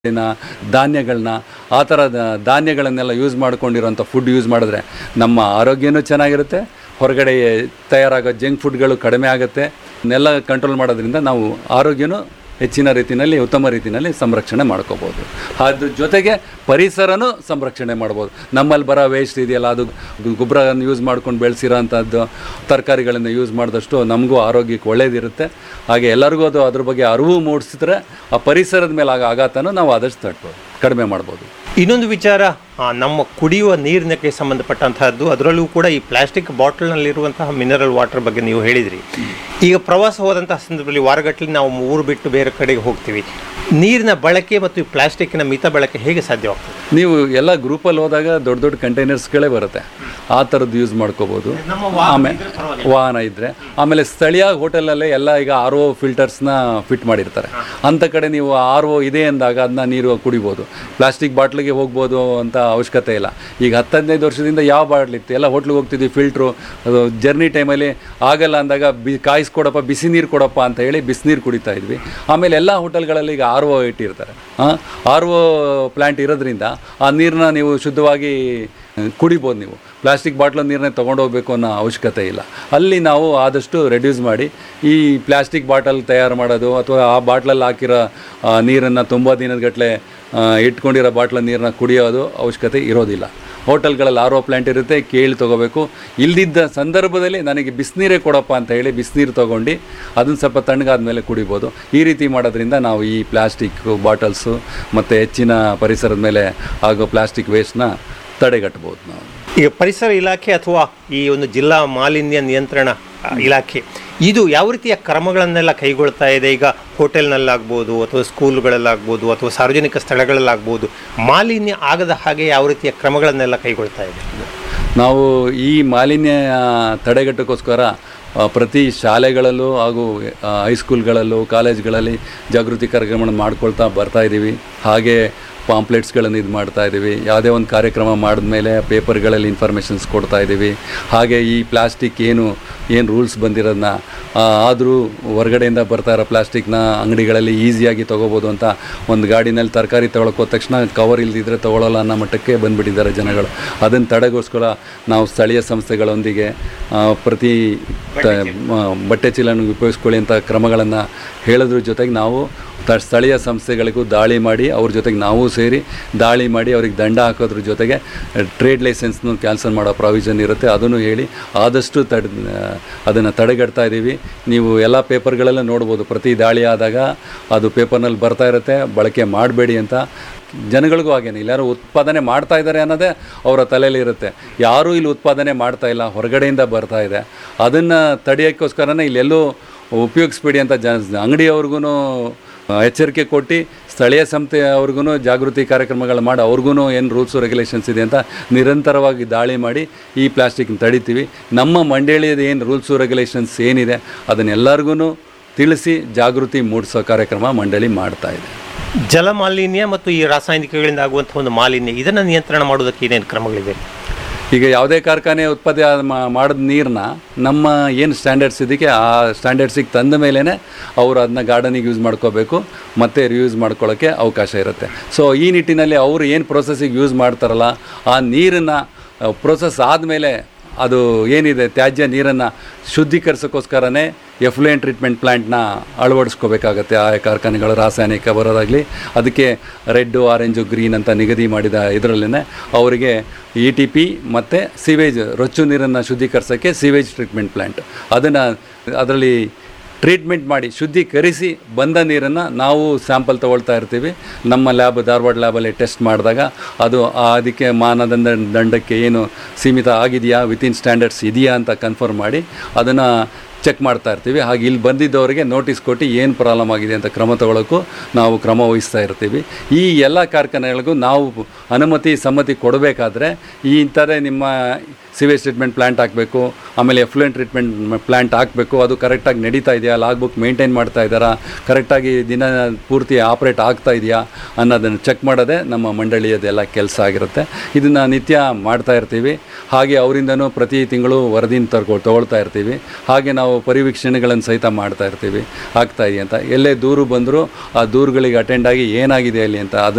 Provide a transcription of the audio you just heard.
ನ ಧಾನ್ಯಗಳನ್ನ ಆ ಥರ ಧಾನ್ಯಗಳನ್ನೆಲ್ಲ ಯೂಸ್ ಮಾಡ್ಕೊಂಡಿರೋಂಥ ಫುಡ್ ಯೂಸ್ ಮಾಡಿದ್ರೆ ನಮ್ಮ ಆರೋಗ್ಯನೂ ಚೆನ್ನಾಗಿರುತ್ತೆ ಹೊರಗಡೆ ತಯಾರಾಗೋ ಜಂಕ್ ಫುಡ್ಗಳು ಕಡಿಮೆ ಆಗುತ್ತೆ ಇದನ್ನೆಲ್ಲ ಕಂಟ್ರೋಲ್ ಮಾಡೋದ್ರಿಂದ ನಾವು ಆರೋಗ್ಯನೂ ಹೆಚ್ಚಿನ ರೀತಿಯಲ್ಲಿ ಉತ್ತಮ ರೀತಿಯಲ್ಲಿ ಸಂರಕ್ಷಣೆ ಮಾಡ್ಕೋಬೋದು ಅದ್ರ ಜೊತೆಗೆ ಪರಿಸರನೂ ಸಂರಕ್ಷಣೆ ಮಾಡ್ಬೋದು ನಮ್ಮಲ್ಲಿ ಬರೋ ವೇಸ್ಟ್ ಇದೆಯಲ್ಲ ಅದು ಗೊಬ್ಬರ ಯೂಸ್ ಮಾಡ್ಕೊಂಡು ಬೆಳೆಸಿರೋ ಅಂಥದ್ದು ತರಕಾರಿಗಳನ್ನು ಯೂಸ್ ಮಾಡಿದಷ್ಟು ನಮಗೂ ಆರೋಗ್ಯಕ್ಕೆ ಒಳ್ಳೇದಿರುತ್ತೆ ಹಾಗೆ ಎಲ್ಲರಿಗೂ ಅದು ಅದ್ರ ಬಗ್ಗೆ ಅರಿವು ಮೂಡಿಸಿದ್ರೆ ಆ ಪರಿಸರದ ಮೇಲೆ ಆಗ ಆಘಾತನೂ ನಾವು ಆದಷ್ಟು ತಡ್ಬೋದು ಕಡಿಮೆ ಮಾಡ್ಬೋದು ಇನ್ನೊಂದು ವಿಚಾರ ಆ, ನಮ್ಮ ಕುಡಿಯುವ ನೀರಿನಕ್ಕೆ ಸಂಬಂಧಪಟ್ಟಂತಹದ್ದು ಅದರಲ್ಲೂ ಕೂಡ ಈ ಪ್ಲಾಸ್ಟಿಕ್ ಬಾಟಲ್ನಲ್ಲಿರುವಂತಹ ಮಿನರಲ್ ವಾಟರ್ ಬಗ್ಗೆ ನೀವು ಹೇಳಿದ್ರಿ ಈಗ ಪ್ರವಾಸ ಹೋದಂತಹ ಸಂದರ್ಭದಲ್ಲಿ ವಾರಗಟ್ಟಲೆ ನಾವು ಊರು ಬಿಟ್ಟು ಬೇರೆ ಕಡೆಗೆ ಹೋಗ್ತೀವಿ ನೀರಿನ ಬಳಕೆ ಮತ್ತು ಈ ಪ್ಲಾಸ್ಟಿಕ್ನ ಮಿತ ಬಳಕೆ ಹೇಗೆ ಸಾಧ್ಯವಾಗ್ತದೆ ನೀವು ಎಲ್ಲ ಗ್ರೂಪಲ್ಲಿ ಹೋದಾಗ ದೊಡ್ಡ ದೊಡ್ಡ ಕಂಟೈನರ್ಸ್ಗಳೇ ಬರುತ್ತೆ ಆ ಥರದ್ದು ಯೂಸ್ ಮಾಡ್ಕೋಬೋದು ನಮ್ಮ ವಾಹನ ಆಮೇಲೆ ಇದ್ರೆ ಪರವಾಗಿಲ್ಲ. ವಾಹನ ಇದ್ದರೆ ಆಮೇಲೆ ಸ್ಥಳೀಯ ಹೋಟೆಲಲ್ಲೇ ಎಲ್ಲ ಈಗ ಆರ್ ಒ ಫಿಲ್ಟರ್ಸ್ನ ಫಿಟ್ ಮಾಡಿರ್ತಾರೆ ಅಂಥ ಕಡೆ ನೀವು ಆರ್ ಒ ಇದೆ ಅಂದಾಗ ಅದನ್ನ ನೀರು ಕುಡಿಬೋದು ಪ್ಲಾಸ್ಟಿಕ್ ಬಾಟ್ಲಿಗೆ ಹೋಗ್ಬೋದು ಅಂತ ಅವಶ್ಯಕತೆ ಇಲ್ಲ ಈಗ ಹತ್ತು ಹದಿನೈದು ವರ್ಷದಿಂದ ಯಾವ ಬಾಟ್ಲ್ ಇತ್ತು ಎಲ್ಲ ಹೋಟ್ಲಿಗೆ ಹೋಗ್ತಿದ್ವಿ ಫಿಲ್ಟ್ರು ಅದು ಜರ್ನಿ ಟೈಮಲ್ಲಿ ಆಗಲ್ಲ ಅಂದಾಗ ಬಿ ಕಾಯಿಸ್ಕೊಡಪ್ಪ ಬಿಸಿ ನೀರು ಕೊಡಪ್ಪ ಅಂತ ಹೇಳಿ ಬಿಸಿನೀರು ಕುಡಿತಾ ಇದ್ವಿ ಆಮೇಲೆ ಎಲ್ಲ ಹೋಟೆಲ್ಗಳಲ್ಲಿ ಈಗ ಆರ್ ಒ ಇಟ್ಟಿರ್ತಾರೆ ಆರ್ ಒ ಪ್ಲ್ಯಾಂಟ್ ಇರೋದ್ರಿಂದ ಆ ನೀರನ್ನ ನೀವು ಶುದ್ಧವಾಗಿ ಆ, ಕುಡಿಬೋದು ನೀವು ಪ್ಲಾಸ್ಟಿಕ್ ಬಾಟ್ಲ ನೀರನ್ನೇ ತೊಗೊಂಡು ಹೋಗ್ಬೇಕು ಅನ್ನೋ ಅವಶ್ಯಕತೆ ಇಲ್ಲ ಅಲ್ಲಿ ನಾವು ಆದಷ್ಟು ರೆಡ್ಯೂಸ್ ಮಾಡಿ ಈ ಪ್ಲಾಸ್ಟಿಕ್ ಬಾಟಲ್ ತಯಾರು ಮಾಡೋದು ಅಥವಾ ಆ ಬಾಟ್ಲಲ್ಲಿ ಹಾಕಿರೋ ನೀರನ್ನು ತುಂಬ ದಿನದಗಟ್ಟಲೆ ಇಟ್ಕೊಂಡಿರೋ ಬಾಟ್ಲ ನೀರನ್ನ ಕುಡಿಯೋದು ಅವಶ್ಯಕತೆ ಇರೋದಿಲ್ಲ ಹೋಟೆಲ್ಗಳಲ್ಲಿ ಆರ್ ಒ ಪ್ಲ್ಯಾಂಟ್ ಇರುತ್ತೆ ಕೇಳಿ ತೊಗೋಬೇಕು ಇಲ್ದಿದ್ದ ಸಂದರ್ಭದಲ್ಲಿ ನನಗೆ ಬಿಸಿನೀರೇ ಕೊಡಪ್ಪ ಅಂತ ಹೇಳಿ ಬಿಸಿನೀರು ತೊಗೊಂಡು ಅದನ್ನು ಸ್ವಲ್ಪ ತಣ್ಣಗಾದ ಮೇಲೆ ಕುಡಿಬೋದು ಈ ರೀತಿ ಮಾಡೋದ್ರಿಂದ ನಾವು ಈ ಪ್ಲಾಸ್ಟಿಕ್ ಬಾಟಲ್ಸು ಮತ್ತು ಹೆಚ್ಚಿನ ಪರಿಸರದ ಮೇಲೆ ಆಗೋ ಪ್ಲಾಸ್ಟಿಕ್ ವೇಸ್ಟ್ನ ತಡೆಗಟ್ಬೋದು ನಾವು ಈಗ ಪರಿಸರ ಇಲಾಖೆ ಅಥವಾ ಈ ಒಂದು ಜಿಲ್ಲಾ ಮಾಲಿನ್ಯ ನಿಯಂತ್ರಣ ಆ, ಇಲಾಖೆ ಇದು ಯಾವ ರೀತಿಯ ಕ್ರಮಗಳನ್ನೆಲ್ಲ ಕೈಗೊಳ್ತಾ ಇದೆ ಈಗ ಹೋಟೆಲ್ನಲ್ಲಾಗ್ಬೋದು ಅಥವಾ ಸ್ಕೂಲ್ಗಳಲ್ಲಾಗ್ಬೋದು ಅಥವಾ ಸಾರ್ವಜನಿಕ ಸ್ಥಳಗಳಲ್ಲಾಗ್ಬೋದು ಮಾಲಿನ್ಯ ಆಗದ ಹಾಗೆ ಯಾವ ರೀತಿಯ ಕ್ರಮಗಳನ್ನೆಲ್ಲ ಕೈಗೊಳ್ತಾ ಇದೆ ನಾವು ಈ ಮಾಲಿನ್ಯ ತಡೆಗಟ್ಟೋಕ್ಕೋಸ್ಕರ ಆ, ಪ್ರತಿ ಶಾಲೆಗಳಲ್ಲೂ ಹಾಗೂ ಆ, ಹೈಸ್ಕೂಲ್ಗಳಲ್ಲೂ ಕಾಲೇಜ್ಗಳಲ್ಲಿ ಜಾಗೃತಿ ಕಾರ್ಯಕ್ರಮಗಳನ್ನು ಮಾಡ್ಕೊಳ್ತಾ ಬರ್ತಾ ಇದ್ದೀವಿ ಹಾಗೆ ಪಾಂಪ್ಲೆಟ್ಸ್ಗಳನ್ನು ಇದು ಮಾಡ್ತಾ ಇದ್ದೀವಿ ಯಾವುದೇ ಒಂದು ಕಾರ್ಯಕ್ರಮ ಮಾಡಿದ್ಮೇಲೆ ಪೇಪರ್ಗಳಲ್ಲಿ ಇನ್ಫಾರ್ಮೇಷನ್ಸ್ ಕೊಡ್ತಾ ಇದ್ದೀವಿ ಹಾಗೆ ಈ ಪ್ಲಾಸ್ಟಿಕ್ ಏನು ಏನು ರೂಲ್ಸ್ ಬಂದಿರೋದನ್ನ ಆದರೂ ಹೊರಗಡೆಯಿಂದ ಬರ್ತಾ ಇರೋ ಪ್ಲಾಸ್ಟಿಕ್ನ ಅಂಗಡಿಗಳಲ್ಲಿ ಈಸಿಯಾಗಿ ತೊಗೋಬೋದು ಅಂತ ಒಂದು ಗಾಡಿನಲ್ಲಿ ತರಕಾರಿ ತೊಗೊಳಕ್ಕೆ ಹೋದ ತಕ್ಷಣ ಕವರ್ ಇಲ್ದಿದ್ರೆ ತೊಗೊಳ್ಳಲ್ಲ ಅನ್ನೋ ಮಟ್ಟಕ್ಕೆ ಬಂದುಬಿಟ್ಟಿದ್ದಾರೆ ಜನಗಳು ಅದನ್ನು ತಡೆಗೋಸ್ಕರ ನಾವು ಸ್ಥಳೀಯ ಸಂಸ್ಥೆಗಳೊಂದಿಗೆ ಆ, ಪ್ರತಿ ತ- ಮ- ಬಟ್ಟೆ ಚೀಲನ ಉಪಯೋಗಿಸ್ಕೊಳ್ಳಿ ಅಂತ ಕ್ರಮಗಳನ್ನು ಹೇಳೋದ್ರ ಜೊತೆಗೆ ನಾವು ತ ಸ್ಥಳೀಯ ಸಂಸ್ಥೆಗಳಿಗೂ ದಾಳಿ ಮಾಡಿ ಅವ್ರ ಜೊತೆಗೆ ನಾವು ಸೇರಿ ದಾಳಿ ಮಾಡಿ ಅವ್ರಿಗೆ ದಂಡ ಹಾಕೋದ್ರ ಜೊತೆಗೆ ಟ್ರೇಡ್ ಲೈಸೆನ್ಸ್ನು ಕ್ಯಾನ್ಸಲ್ ಮಾಡೋ ಪ್ರಾವಿಷನ್ ಇರುತ್ತೆ ಅದನ್ನು ಹೇಳಿ ಆದಷ್ಟು ತಡೆ ಅದನ್ನು ತಡೆಗಟ್ತಾ ಇದ್ದೀವಿ ನೀವು ಎಲ್ಲ ಪೇಪರ್ಗಳೆಲ್ಲ ನೋಡ್ಬೋದು ಪ್ರತಿ ದಾಳಿ ಆದಾಗ ಅದು ಪೇಪರ್ನಲ್ಲಿ ಬರ್ತಾ ಇರುತ್ತೆ ಬಳಕೆ ಮಾಡಬೇಡಿ ಅಂತ ಜನಗಳಿಗೂ ಹಾಗೇನೆ ಎಲ್ಲರೂ ಉತ್ಪಾದನೆ ಮಾಡ್ತಾ ಇದ್ದಾರೆ ಅನ್ನೋದೇ ಅವರ ತಲೆಯಲ್ಲಿ ಇರುತ್ತೆ ಯಾರೂ ಇಲ್ಲಿ ಉತ್ಪಾದನೆ ಮಾಡ್ತಾ ಇಲ್ಲ ಹೊರಗಡೆಯಿಂದ ಬರ್ತಾ ಇದೆ ಅದನ್ನು ತಡೆಯೋಕ್ಕೋಸ್ಕರನೇ ಇಲ್ಲೆಲ್ಲೂ ಉಪಯೋಗಿಸ್ಬೇಡಿ ಅಂತ ಜನ ಅಂಗಡಿಯವ್ರಿಗೂ ಎಚ್ಚರಿಕೆ ಕೊಟ್ಟು ಸ್ಥಳೀಯ ಸಂಸ್ಥೆಯವ್ರಿಗೂ ಜಾಗೃತಿ ಕಾರ್ಯಕ್ರಮಗಳು ಮಾಡಿ ಅವ್ರಿಗೂ ಏನು ರೂಲ್ಸು ರೆಗ್ಯುಲೇಷನ್ಸ್ ಇದೆ ಅಂತ ನಿರಂತರವಾಗಿ ದಾಳಿ ಮಾಡಿ ಈ ಪ್ಲಾಸ್ಟಿಕ್ನ ತಡಿತೀವಿ ನಮ್ಮ ಮಂಡಳಿಯದ ಏನು ರೂಲ್ಸು ರೆಗ್ಯುಲೇಷನ್ಸ್ ಏನಿದೆ ಅದನ್ನೆಲ್ಲರಿಗೂ ತಿಳಿಸಿ ಜಾಗೃತಿ ಮೂಡಿಸೋ ಕಾರ್ಯಕ್ರಮ ಮಂಡಳಿ ಮಾಡ್ತಾ ಇದೆ ಜಲ ಮಾಲಿನ್ಯ ಮತ್ತು ಈ ರಾಸಾಯನಿಕಗಳಿಂದ ಆಗುವಂತಹ ಒಂದು ಮಾಲಿನ್ಯ ಇದನ್ನು ನಿಯಂತ್ರಣ ಮಾಡೋದಕ್ಕೆ ಏನೇನು ಕ್ರಮಗಳಿವೆ ಈಗ ಯಾವುದೇ ಕಾರ್ಖಾನೆ ಉತ್ಪತ್ತಿ ಆದ ಮಾ- ಮಾಡಿದ ನೀರನ್ನ ನಮ್ಮ ಏನು ಸ್ಟ್ಯಾಂಡರ್ಡ್ಸ್ ಇದಕ್ಕೆ ಆ ಸ್ಟ್ಯಾಂಡರ್ಡ್ಸಿಗೆ ತಂದ ಮೇಲೇ ಅವರು ಅದನ್ನ ಗಾರ್ಡನಿಗೆ ಯೂಸ್ ಮಾಡ್ಕೋಬೇಕು ಮತ್ತು ರಿಯೂಸ್ ಮಾಡ್ಕೊಳ್ಳೋಕ್ಕೆ ಅವಕಾಶ ಇರುತ್ತೆ ಸೊ ಈ ನಿಟ್ಟಿನಲ್ಲಿ ಅವರು ಏನು ಪ್ರೊಸೆಸಿಗೆ ಯೂಸ್ ಮಾಡ್ತಾರಲ್ಲ ಆ ನೀರನ್ನು ಪ್ರೊಸೆಸ್ ಆದಮೇಲೆ ಅದು ಏನಿದೆ ತ್ಯಾಜ್ಯ ನೀರನ್ನು ಶುದ್ಧೀಕರಿಸೋಕ್ಕೋಸ್ಕರನೇ ಎಫ್ಲುಯೆಂಟ್ ಟ್ರೀಟ್ಮೆಂಟ್ ಪ್ಲ್ಯಾಂಟ್ನ ಅಳವಡಿಸ್ಕೋಬೇಕಾಗತ್ತೆ ಆ ಕಾರ್ಖಾನೆಗಳು ರಾಸಾಯನಿಕ ಬರೋದಾಗಲಿ ಅದಕ್ಕೆ ರೆಡ್ಡು ಆರೆಂಜು ಗ್ರೀನ್ ಅಂತ ನಿಗದಿ ಮಾಡಿದ ಇದರಲ್ಲೇ ಅವರಿಗೆ ಇ ಟಿ ಪಿ ಮತ್ತು ಸಿವೇಜ್ ರೊಚ್ಚು ನೀರನ್ನು ಶುದ್ಧೀಕರಿಸೋಕ್ಕೆ ಸಿವೇಜ್ ಟ್ರೀಟ್ಮೆಂಟ್ ಪ್ಲ್ಯಾಂಟ್ ಅದನ್ನು ಅದರಲ್ಲಿ ಟ್ರೀಟ್ಮೆಂಟ್ ಮಾಡಿ ಶುದ್ಧೀಕರಿಸಿ ಬಂದ ನೀರನ್ನು ನಾವು ಸ್ಯಾಂಪಲ್ ತೊಗೊಳ್ತಾ ಇರ್ತೀವಿ ನಮ್ಮ ಲ್ಯಾಬ್ ಧಾರವಾಡ ಲ್ಯಾಬಲ್ಲಿ ಟೆಸ್ಟ್ ಮಾಡಿದಾಗ ಅದು ಆ ಅದಕ್ಕೆ ಮಾನದಂಡ ದಂಡಕ್ಕೆ ಏನು ಸೀಮಿತ ಆಗಿದೆಯಾ ವಿತಿನ್ ಸ್ಟ್ಯಾಂಡರ್ಡ್ಸ್ ಇದೆಯಾ ಅಂತ ಕನ್ಫರ್ಮ್ ಮಾಡಿ ಅದನ್ನು ಚೆಕ್ ಮಾಡ್ತಾ ಇರ್ತೀವಿ ಹಾಗೆ ಇಲ್ಲಿ ಬಂದಿದ್ದವರಿಗೆ ನೋಟಿಸ್ ಕೊಟ್ಟು ಏನು ಪ್ರಾಬ್ಲಮ್ ಆಗಿದೆ ಅಂತ ಕ್ರಮ ತಗೊಳ್ಳೋಕ್ಕೂ ನಾವು ಕ್ರಮ ವಹಿಸ್ತಾ ಇರ್ತೀವಿ ಈ ಎಲ್ಲ ಕಾರ್ಖಾನೆಗಳಿಗೂ ನಾವು ಅನುಮತಿ ಸಮ್ಮತಿ ಕೊಡಬೇಕಾದ್ರೆ ಈ ಇಂಥದ್ದೇ ನಿಮ್ಮ ಸಿವೇಜ್ ಟ್ರೀಟ್ಮೆಂಟ್ ಪ್ಲ್ಯಾಂಟ್ ಹಾಕಬೇಕು ಆಮೇಲೆ ಎಫ್ಲುಯೆಂಟ್ ಟ್ರೀಟ್ಮೆಂಟ್ ಪ್ಲ್ಯಾಂಟ್ ಹಾಕಬೇಕು ಅದು ಕರೆಕ್ಟಾಗಿ ನಡೀತಾ ಇದೆಯಾ ಲಾಗ್ ಬುಕ್ ಮೇಂಟೈನ್ ಮಾಡ್ತಾ ಇದ್ದಾರಾ ಕರೆಕ್ಟಾಗಿ ದಿನ ಪೂರ್ತಿ ಆಪ್ರೇಟ್ ಆಗ್ತಾ ಇದೆಯಾ ಅನ್ನೋದನ್ನು ಚೆಕ್ ಮಾಡೋದೇ ನಮ್ಮ ಮಂಡಳಿಯದೆಲ್ಲ ಕೆಲಸ ಆಗಿರುತ್ತೆ ಇದನ್ನು ನಿತ್ಯ ಮಾಡ್ತಾ ಇರ್ತೀವಿ ಹಾಗೆ ಅವರಿಂದನೂ ಪ್ರತಿ ತಿಂಗಳು ವರದಿನ ತರ್ಕೊ ತೊಗೊಳ್ತಾ ಇರ್ತೀವಿ ಹಾಗೆ ನಾವು ಪರಿವೀಕ್ಷಣೆಗಳನ್ನು ಸಹಿತ ಮಾಡ್ತಾ ಇರ್ತೀವಿ ಆಗ್ತಾ ಇದೆಯಾ ಅಂತ ಎಲ್ಲೇ ದೂರು ಬಂದರೂ ಆ ದೂರುಗಳಿಗೆ ಅಟೆಂಡ್ ಆಗಿ ಏನಾಗಿದೆ ಅಲ್ಲಿ ಅಂತ ಅದನ್ನು